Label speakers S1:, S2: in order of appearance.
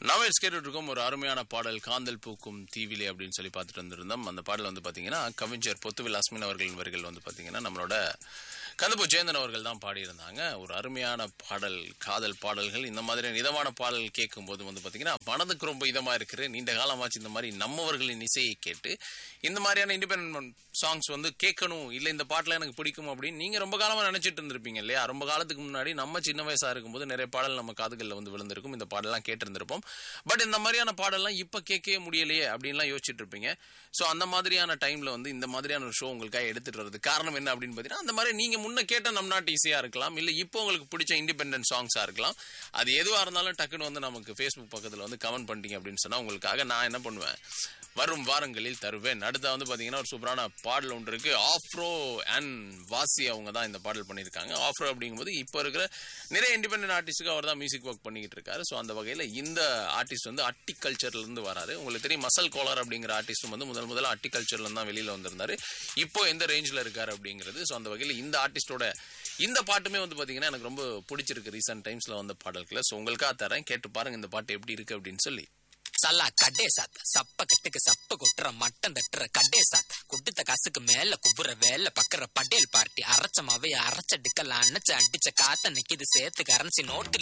S1: நாம கேட்டுட்டு இருக்கோம் ஒரு அருமையான பாடல் காந்தல் பூக்கும் தீவிலே அப்படின்னு சொல்லி பார்த்துட்டு வந்திருந்தோம் அந்த பாடல் வந்து பாத்தீங்கன்னா கவிஞர் பொத்துவில் அஸ்மின் அவர்களின் வரிகள் வந்து பாத்தீங்கன்னா நம்மளோட கந்தபு ஜெயந்தன் அவர்கள் தான் பாடியிருந்தாங்க ஒரு அருமையான பாடல் காதல் பாடல்கள் இந்த மாதிரி இதமான பாடல் கேட்கும் போது வந்து பாத்தீங்கன்னா மனதுக்கு ரொம்ப இதமா இருக்கு நீண்ட காலமாச்சு இந்த மாதிரி நம்மவர்களின் இசையை கேட்டு இந்த மாதிரியான இண்டிபெண்டன்ட் சாங்ஸ் வந்து கேட்கணும் இல்ல இந்த பாட்டுல எனக்கு பிடிக்கும் அப்படின்னு நீங்க ரொம்ப காலமா நினைச்சிட்டு இருந்திருப்பீங்க இல்லையா ரொம்ப காலத்துக்கு முன்னாடி நம்ம சின்ன வயசா இருக்கும்போது நிறைய பாடல் நம்ம காதுகள்ல வந்து விழுந்திருக்கும் இந்த பாடலாம் கேட்டிருந்திருப்போம் பட் இந்த மாதிரியான பாடல்லாம் இப்ப கேட்கவே முடியலையே அப்படின்லாம் யோசிச்சுட்டு இருப்பீங்க சோ அந்த மாதிரியான டைம்ல வந்து இந்த மாதிரியான ஒரு ஷோ உங்களுக்காக எடுத்துட்டு வர்றது காரணம் என்ன அப்படின்னு பாத்தீங்கன்னா அந்த மாதிரி நீங்க முன்ன கேட்ட நம் நாட்டு இசையா இருக்கலாம் இல்ல இப்போ உங்களுக்கு பிடிச்ச இண்டிபெண்டன்ட் சாங்ஸா இருக்கலாம் அது எதுவா இருந்தாலும் டக்குன்னு வந்து நமக்கு ஃபேஸ்புக் பக்கத்துல வந்து கமெண்ட் பண்ணிட்டீங்க அப்படின்னு சொன்னா உங்களுக்காக நான் என்ன பண்ணுவேன் வரும் வாரங்களில் தருவேன் அடுத்த வந்து பாத்தீங்கன்னா ஒரு சூப்பரான பாடல் ஒன்று இருக்கு ஆஃப்ரோ அண்ட் வாசி அவங்க தான் இந்த பாடல் பண்ணியிருக்காங்க ஆஃப்ரோ அப்படிங்கும்போது இப்போ இருக்கிற நிறைய இண்டிபெண்டன்ட் ஆர்டிஸ்ட்டுக்கு அவர் தான் மியூசிக் ஒர்க் பண்ணிக்கிட்டு இருக்காரு ஸோ அந்த வகையில் இந்த ஆர்டிஸ்ட் வந்து அட்டிகல்ச்சர்ல இருந்து வராரு உங்களுக்கு தெரியும் மசல் கோலர் அப்படிங்கிற ஆர்டிஸ்டும் வந்து முதல் முதல்ல அட்டிகல்ச்சர்ல இருந்து தான் வெளியில வந்திருந்தாரு இப்போ எந்த ரேஞ்சில் இருக்காரு அப்படிங்கிறது ஸோ அந்த வகையில் இந்த ஆர்டிஸ்டோட இந்த பாட்டுமே வந்து பாத்தீங்கன்னா எனக்கு ரொம்ப பிடிச்சிருக்கு ரீசெண்ட் டைம்ஸ்ல வந்த பாடல்களை ஸோ உங்களுக்காக தரேன் கேட்டு பாருங்க இந்த பாட்டு எப்படி இருக்கு அப்படின்னு சொல்லி
S2: சல்லா கடே சாத் சப்ப கட்டுக்கு சப்ப கொட்டுற மட்டம் தட்டுற கடே சாத் குடுத்த காசுக்கு மேல குபுற வேலை பக்கற படேல் பார்ட்டி அரைச்ச மாவைய அரைச்ச டிக்கல அணைச்சு அடிச்ச காத்த நிக்கிது சேர்த்து கரன்சி நோட்டு